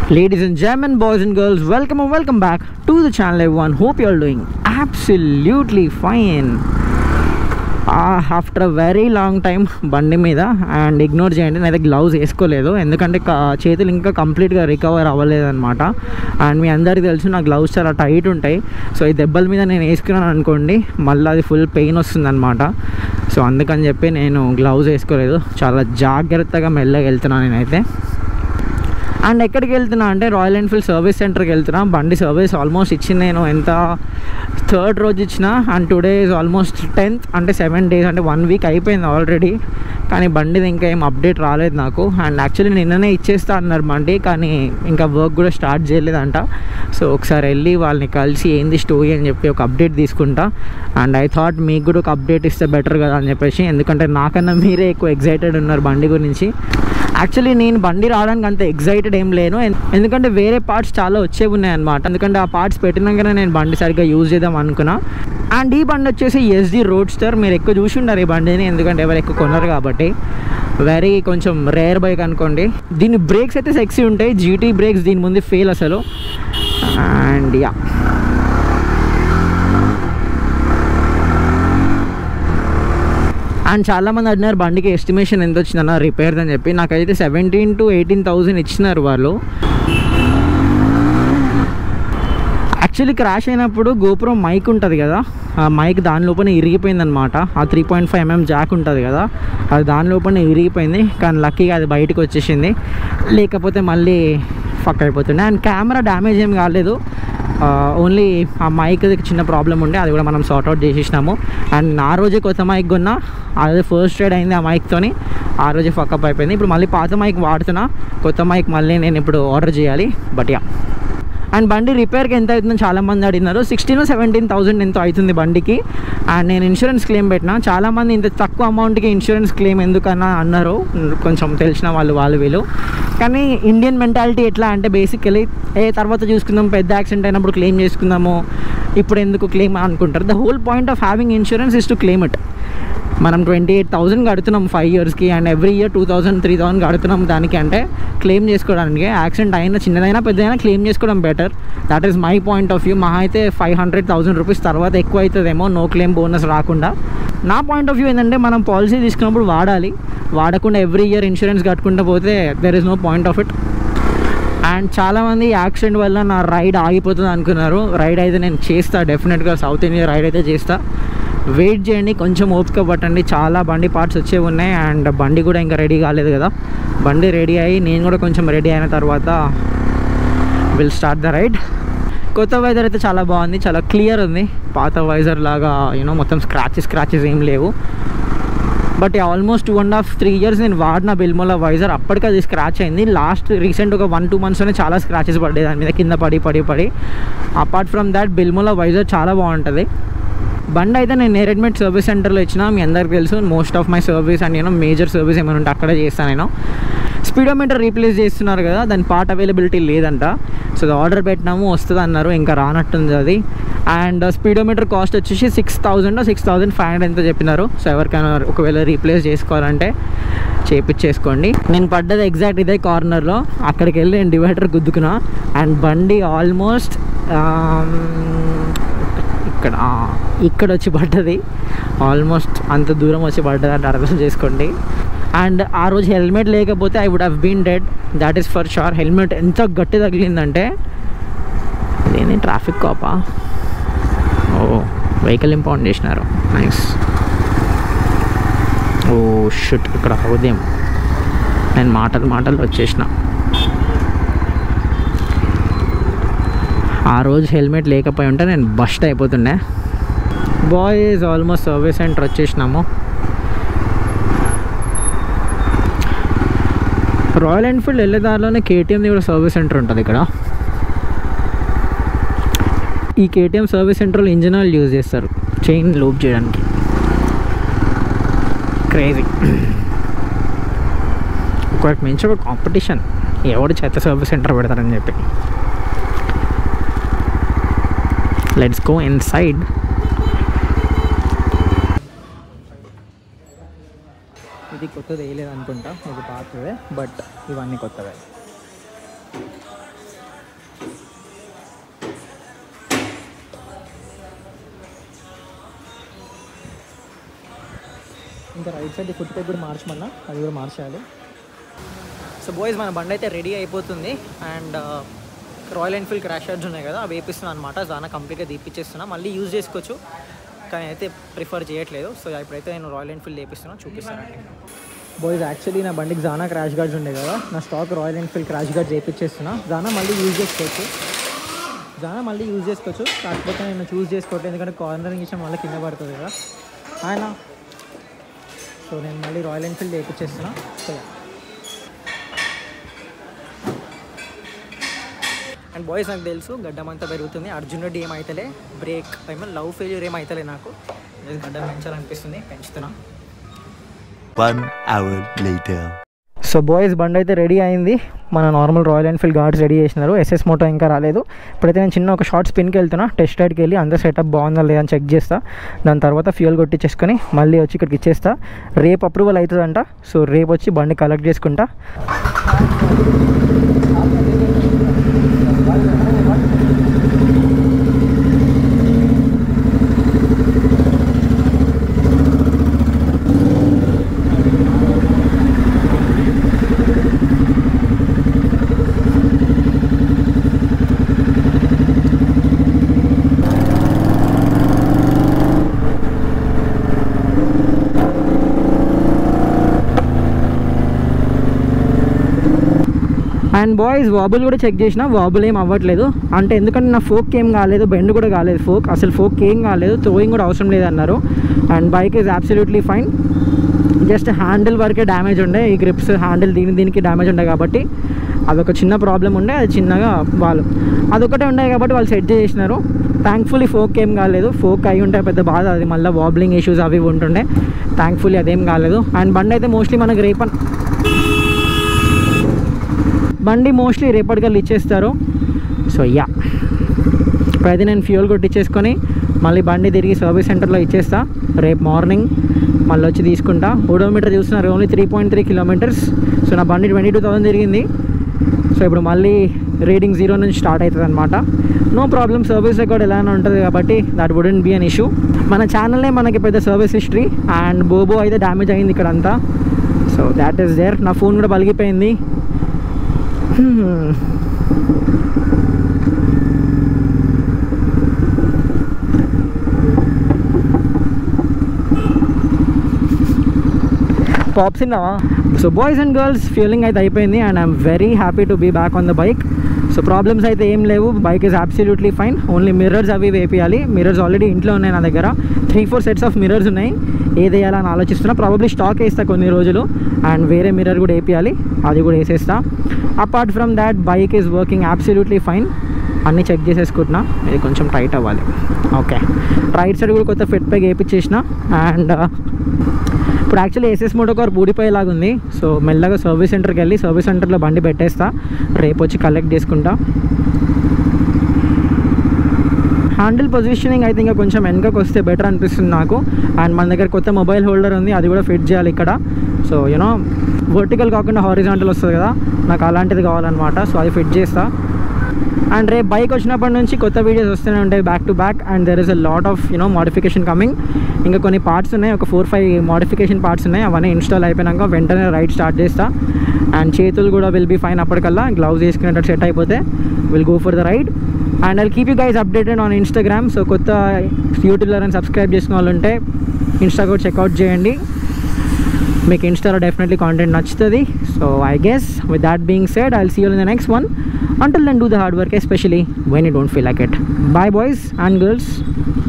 Ladies and gentlemen, boys and girls, welcome and welcome back to the channel everyone. Hope you are doing absolutely fine. After very long time బండి మీద and ignore చేయండి నేనైతే gloves వేసుకోలేదు ఎందుకంటే క- చేతులు ఇంకా కంప్లీట్గా రికవర్ అవ్వలేదన్నమాట అండ్ మీ అందరికీ తెలుసు నా గ్లౌజ్ చాలా టైట్ ఉంటాయి సో ఈ దెబ్బల మీద నేను వేసుకున్నాను అనుకోండి మళ్ళీ అది ఫుల్ పెయిన్ వస్తుందన్నమాట సో అందుకని చెప్పి నేను గ్లౌజ్ వేసుకోలేదు చాలా జాగ్రత్తగా మెల్లగా వెళ్తున్నాను నేనైతే అండ్ ఎక్కడికి వెళ్తున్నా అంటే రాయల్ ఎన్ఫీల్డ్ సర్వీస్ సెంటర్కి వెళ్తున్నా బండి సర్వీస్ ఆల్మోస్ట్ ఇచ్చింది నేను ఎంత థర్డ్ రోజు ఇచ్చిన and today is almost tenth అంటే సెవెన్ డేస్ అంటే వన్ వీక్ అయిపోయింది ఆల్రెడీ కానీ బండిది ఇంకా ఏం అప్డేట్ రాలేదు నాకు అండ్ యాక్చువల్లీ నిన్ననే ఇచ్చేస్తా అన్నారు బండి కానీ ఇంకా వర్క్ కూడా స్టార్ట్ చేయలేదంట సో ఒకసారి వెళ్ళి వాళ్ళని కలిసి ఏంది స్టోరీ అని చెప్పి ఒక అప్డేట్ తీసుకుంటా అండ్ ఐ థాట్ మీకు కూడా ఒక అప్డేట్ ఇస్తే బెటర్ కదా అని చెప్పేసి ఎందుకంటే నాకన్నా మీరే ఎక్కువ ఎగ్జైటెడ్ ఉన్నారు బండి గురించి యాక్చువల్లీ నేను బండి రావడానికి అంత ఎగ్జైటెడ్ ఏం లేను ఎన్- ఎందుకంటే వేరే పార్ట్స్ చాలా వచ్చే ఉన్నాయి అనమాట ఎందుకంటే ఆ పార్ట్స్ పెట్టినాకనే నేను బండి సరిగ్గా యూజ్ చేద్దాం అనుకున్నా అండ్ ఈ బండి వచ్చేసి ఎస్డి రోడ్ స్టార్ మీరు ఎక్కువ చూసి ఉన్నారు ఈ బండిని ఎందుకంటే ఎవరు ఎక్కువ కొన్నారు కాబట్టి వెరీ కొంచెం రేర్ బైక్ అనుకోండి దీని బ్రేక్స్ అయితే సెక్సీ ఉంటాయి జీటీ బ్రేక్స్ దీని ముందు ఫెయిల్ అసలు అండ్ యా అండ్ చాలామంది అడిగినారు బండికి ఎస్టిమేషన్ ఎంత వచ్చిందన్న రిపేర్ అని చెప్పి నాకైతే సెవెంటీన్ టు ఎయిటీన్ థౌజండ్ ఇచ్చినారు వాళ్ళు యాక్చువల్లీ క్రాష్ అయినప్పుడు గోపురం మైక్ ఉంటుంది కదా ఆ మైక్ దాని లోపల ఇరిగిపోయింది అనమాట ఆ three point five MM jack ఉంటుంది కదా అది దాని లోపల ఇరిగిపోయింది కానీ లక్కీగా అది బయటకు వచ్చేసింది లేకపోతే మళ్ళీ ఫక్ అయిపోతుండే అండ్ కెమెరా డ్యామేజ్ ఏం కాలేదు ఓన్లీ ఆ మైక్ చిన్న ప్రాబ్లం ఉండే అది కూడా మనం సార్ట్అవుట్ చేసేసినాము అండ్ నా రోజే కొత్త మైక్ కొన్నా అదే ఫస్ట్ రైడ్ అయింది ఆ మైక్తోని ఆ రోజే ఫకప్ అయిపోయింది ఇప్పుడు మళ్ళీ పాత మైక్ వాడుతున్నా కొత్త మైక్ మళ్ళీ నేను ఇప్పుడు ఆర్డర్ చేయాలి బట్ యా అండ్ బండి రిపేర్కి ఎంత అవుతుందని చాలామంది అడిగినారు సిక్స్టీన్ సెవెంటీన్ థౌసండ్ ఎంతో అవుతుంది బండికి అండ్ నేను ఇన్సూరెన్స్ క్లెయిమ్ పెట్టిన చాలామంది ఇంత తక్కువ అమౌంట్కి ఇన్సూరెన్స్ క్లెయిమ్ ఎందుకన్నా అన్నారు కొంచెం తెలిసిన వాళ్ళు వాళ్ళు వీళ్ళు కానీ ఇండియన్ మెంటాలిటీ ఎట్లా అంటే బేసికలీ ఏ తర్వాత చూసుకుందాం పెద్ద యాక్సిడెంట్ అయినప్పుడు క్లెయిమ్ చేసుకుందాము ఇప్పుడు ఎందుకు క్లెయిమ్ అనుకుంటారు the whole point of having insurance is to claim it మనం ట్వంటీ ఎయిట్ థౌసండ్ కడుతున్నాం ఫైవ్ ఇయర్స్కి and every year two thousand three thousand కడుతున్నాం దానికి అంటే క్లెయిమ్ చేసుకోవడానికి యాక్సిడెంట్ అయినా చిన్నదైనా పెద్దదైనా క్లెయిమ్ చేసుకోవడం better that is my point of view మహా అయితే ఫైవ్ హండ్రెడ్ థౌసండ్ రూపీస్ తర్వాత ఎక్కువ అవుతుందేమో నో క్లెయిమ్ బోనస్ రాకుండా నా పాయింట్ ఆఫ్ వ్యూ ఏంటంటే మనం పాలసీ తీసుకున్నప్పుడు వాడాలి వాడకుండా ఎవ్రీ ఇయర్ ఇన్సూరెన్స్ కట్టుకుంటూ పోతే there is no point of it and చాలామంది యాక్సిడెంట్ వల్ల నా రైడ్ ఆగిపోతుంది అనుకున్నారు రైడ్ అయితే నేను చేస్తా డెఫినెట్గా సౌత్ ఇండియా రైడ్ అయితే చేస్తా వెయిట్ చేయండి కొంచెం ఓపిక పట్టండి చాలా బండి పార్ట్స్ వచ్చే ఉన్నాయి అండ్ బండి కూడా ఇంకా రెడీ కాలేదు కదా బండి రెడీ అయ్యి నేను కూడా కొంచెం రెడీ అయిన తర్వాత విల్ స్టార్ట్ ద రైడ్ కొత్త వైజర్ అయితే చాలా బాగుంది చాలా క్లియర్ ఉంది పాత వైజర్ లాగా యూనో మొత్తం స్క్రాచెస్ స్క్రాచెస్ ఏం లేవు but almost two and half three years నేను వాడిన బిల్మోలా వైజర్ అప్పటికి అది స్క్రాచ్ అయింది లాస్ట్ రీసెంట్ ఒక వన్ టూ మంత్స్లోనే చాలా స్క్రాచెస్ పడ్డాయి దాని మీద కింద పడి పడి పడి apart from that Bilmola visor చాలా బాగుంటుంది బండి అయితే నేను నేరెడ్మెట్ సర్వీస్ సెంటర్లో ఇచ్చిన మీ అందరికి తెలుసు most of my service and నేను మేజర్ సర్వీస్ ఏమైనా ఉంటే అక్కడే చేస్తాను నేను స్పీడోమీటర్ రీప్లేస్ చేస్తున్నారు కదా దాని పార్ట్ అవైలబిలిటీ లేదంట సో అది ఆర్డర్ పెట్టినాము వస్తుంది అన్నారు ఇంకా రానట్టుంది అది అండ్ స్పీడోమీటర్ కాస్ట్ వచ్చేసి six thousand six thousand five hundred ఎంతో చెప్పినారు సో ఎవరికైనా ఒకవేళ రీప్లేస్ చేసుకోవాలంటే చేపించేసుకోండి నేను పడ్డది ఎగ్జాక్ట్ ఇదే కార్నర్లో అక్కడికి వెళ్ళి నేను డివైడర్ గుద్దుకున్నా అండ్ బండి ఆల్మోస్ట్ ఇక్కడ ఆ, ఇక్కడ వచ్చి పడ్డది ఆల్మోస్ట్ అంత దూరం వచ్చి పడ్డది అంటే అర్థం చేసుకోండి అండ్ ఆ రోజు హెల్మెట్ లేకపోతే I would have been dead that is for sure helmet ఎంత గట్టి తగిలిందంటే ఇదేంటి ట్రాఫిక్ కాపా ఓ వెహికల్ ఇంపౌండ్ చేసినారు నైస్ ఓ షుట్ ఇక్కడ ఉదయం నేను మాటలు మాటలు వచ్చేసిన ఆ రోజు హెల్మెట్ లేకపోయి ఉంటే నేను బస్ట్ అయిపోతుండే బాయ్స్ ఆల్మోస్ట్ సర్వీస్ సెంటర్ వచ్చేసినాము రాయల్ ఎన్ఫీల్డ్ వెళ్ళే దారిలోనే కేటీఎంది కూడా సర్వీస్ సెంటర్ ఉంటుంది ఇక్కడ ఈ కేటీఎం సర్వీస్ సెంటర్లో ఇంజిన్ ఆయిల్ యూజ్ చేస్తారు చైన్ లూప్ చేయడానికి క్రేజీ ఒకటి మించి ఒక కాంపిటీషన్ ఎవడు చెత్త సర్వీస్ సెంటర్ పెడతారని చెప్పి లెట్స్ గో ఇన్ సైడ్ ఇది కొత్తది వేయలేదు అనుకుంటా ఇది పాతదే బట్ ఇవన్నీ కొత్తవే ఇంకా రైట్ సైడ్ ఫుట్ పెగ్ కూడా మార్చమన్నా అది కూడా మార్చేయాలి సో బాయ్స్ మన బండి అయితే రెడీ అయిపోతుంది and Royal Enfield crash guards ఉన్నాయి కదా అవి వేపిస్తున్నాను అనమాట దానా కంప్లీట్గా తీపిచ్చేస్తున్నా మళ్ళీ యూజ్ చేసుకోవచ్చు కానీ అయితే ప్రిఫర్ చేయట్లేదు సో ఇప్పుడైతే నేను రాయల్ ఎన్ఫీల్డ్ వేపిస్తున్నాను చూపిస్తానండి బాయ్స్ యాక్చువల్లీ నా బండికి జానా క్రాష్ గార్డ్స్ ఉండే కదా నా stock Royal Enfield crash guards వేపించేస్తున్నా జానా మళ్ళీ యూజ్ చేసుకోవచ్చు జానా మళ్ళీ యూజ్ చేసుకోవచ్చు కాకపోతే నేను చూస్ చేసుకోవట్లేదు ఎందుకంటే కార్నరింగ్ ఇష్టం మళ్ళీ కింద పడుతుంది కదా ఆయన సో నేను మళ్ళీ రాయల్ ఎన్ఫీల్డ్ వేపించేస్తున్నా సో అండ్ బాయ్స్ నాకు తెలుసు గడ్డం అంతా పెరుగుతుంది అర్జున్ రెడ్డి ఏమైతలే బ్రేక్ ఏమో లవ్ ఫెయిల్యూర్ ఏమైతలే నాకు Just గడ్డం పెంచాలనిపిస్తుంది పెంచుతున్నా One hour later. So boys బండి అయితే రెడీ అయింది మన normal Royal Enfield guards ready చేసినారు ఎస్ఎస్ మోటో ఇంకా రాలేదు ఇప్పుడైతే నేను చిన్న ఒక షార్ట్ స్పిన్కి వెళ్తున్నా టెస్ట్ రైడ్కి వెళ్ళి అందరు సెటప్ బాగుందా లేదా అని చెక్ చేస్తా దాని తర్వాత ఫ్యూయల్ కొట్టించేసుకొని మళ్ళీ వచ్చి ఇక్కడికి ఇచ్చేస్తా రేపు అప్రూవల్ అవుతుందంట సో రేపు వచ్చి బండి కలెక్ట్ చేసుకుంటా అండ్ బాయ్స్ వాబుల్ కూడా చెక్ చేసిన వాబుల్ ఏం అవ్వట్లేదు అంటే ఎందుకంటే నా ఫోక్ ఏం కాలేదు బెండ్ కూడా కాలేదు ఫోక్ అసలు ఫోక్ ఏం కాలేదు థ్రోయింగ్ కూడా అవసరం లేదన్నారు and bike is absolutely fine just handle వరకే డ్యామేజ్ ఉండే ఈ గ్రిప్స్ హ్యాండిల్ దీని దీనికి డ్యామేజ్ ఉండే కాబట్టి అదొక చిన్న ప్రాబ్లం ఉండే అది చిన్నగా వాళ్ళు అదొకటే ఉండే కాబట్టి వాళ్ళు సెట్ చేసినారు థ్యాంక్ఫుల్లీ ఫోక్ ఏం కాలేదు ఫోక్ అయి ఉంటే పెద్ద బాధ అది మళ్ళీ వాబ్లింగ్ ఇష్యూస్ అవి ఇవి ఉంటుండే థ్యాంక్ఫుల్లీ అదేం కాలేదు అండ్ బండి అయితే మోస్ట్లీ మనకి రేపన్ బండి మోస్ట్లీ రేపటికల్లా ఇచ్చేస్తారు సో యా ఇప్పుడైతే నేను ఫ్యూయల్ కొట్టించేసుకొని మళ్ళీ బండి తిరిగి సర్వీస్ సెంటర్లో ఇచ్చేస్తా రేపు మార్నింగ్ మళ్ళీ వచ్చి తీసుకుంటా ఓడోమీటర్ చూస్తున్నారు only three point three kilometers so నా బండి ట్వంటీ టూ థౌసండ్ తిరిగింది సో ఇప్పుడు మళ్ళీ రీడింగ్ జీరో నుంచి స్టార్ట్ అవుతుంది అనమాట నో ప్రాబ్లమ్ సర్వీస్ రికార్డ్ ఎలానే ఉంటుంది కాబట్టి that wouldn't be an issue మన ఛానల్నే మనకి పెద్ద సర్వీస్ హిస్టరీ అండ్ బోబో అయితే డ్యామేజ్ అయింది ఇక్కడ అంతా సో దాట్ ఈస్ దేర్ నా ఫోన్ కూడా పలిగిపోయింది Hmm. పాప్స్ ఇన్నావా so boys and girls feeling అయితే అయిపోయింది and I'm very happy to be back on the bike so problems అయితే ఏం లేవు bike is absolutely fine only mirrors అవి వేపియాలి మిర్రర్స్ ఆల్రెడీ ఇంట్లో ఉన్నాయి నా దగ్గర three four sets of mirrors ఉన్నాయి ఏది వేయాలని ఆలోచిస్తున్నా ప్రాబబ్లీ స్టాక్ వేస్తా కొన్ని రోజులు అండ్ వేరే మిర్రర్ కూడా వేపియాలి అది కూడా వేసేస్తా apart from that bike is working absolutely fine అన్నీ చెక్ చేసేసుకుంటున్నా ఇది కొంచెం టైట్ అవ్వాలి ఓకే రైట్ సైడ్ కూడా కొత్త ఫిట్ ప్యాక్ వేయించేసిన అండ్ ఇప్పుడు యాక్చువల్లీ ఎస్ఎస్ మోటో కార్ ఊడిపోయేలాగా ఉంది సో మెల్లగా సర్వీస్ సెంటర్కి వెళ్ళి సర్వీస్ సెంటర్లో బండి పెట్టేస్తా రేపు వచ్చి కలెక్ట్ చేసుకుంటా హ్యాండిల్ పొజిషనింగ్ అయితే ఇంకా కొంచెం వెనకకి వస్తే బెటర్ అనిపిస్తుంది నాకు అండ్ మన దగ్గర కొత్త మొబైల్ హోల్డర్ ఉంది అది కూడా ఫిట్ చేయాలి ఇక్కడ సో యూనో వర్టికల్ కాకుండా హారిజాంటల్ వస్తుంది కదా నాకు అలాంటిది కావాలన్నమాట సో అది ఫిట్ చేస్తా అండ్ రేపు బైక్ వచ్చినప్పటి నుంచి కొత్త వీడియోస్ వస్తూనే ఉంటాయి back to back and there is a lot of you know modification coming ఇంకా కొన్ని పార్ట్స్ ఉన్నాయి ఒక ఫోర్ ఫైవ్ మోడిఫికేషన్ పార్ట్స్ ఉన్నాయి అవన్నీ ఇన్స్టాల్ అయిపోయినాక వెంటనే రైడ్ స్టార్ట్ చేస్తా అండ్ చేతులు కూడా విల్ బీ ఫైన్ అప్పటికల్లా గ్లౌజ్ వేసుకునేటట్టు సెట్ అయిపోతే will go for the ride and I keep you guys updated on Instagram so కొత్త యూట్యూబ్లో సబ్స్క్రైబ్ చేసుకున్న వాళ్ళు ఉంటే ఇన్స్టా కూడా చెక్అవుట్ చేయండి మీకు ఇన్స్టాలో డెఫినెట్లీ కాంటెంట్ నచ్చుతుంది so I guess with that being said I see you in the next one until then do the hard work especially when you don't feel like it bye boys and girls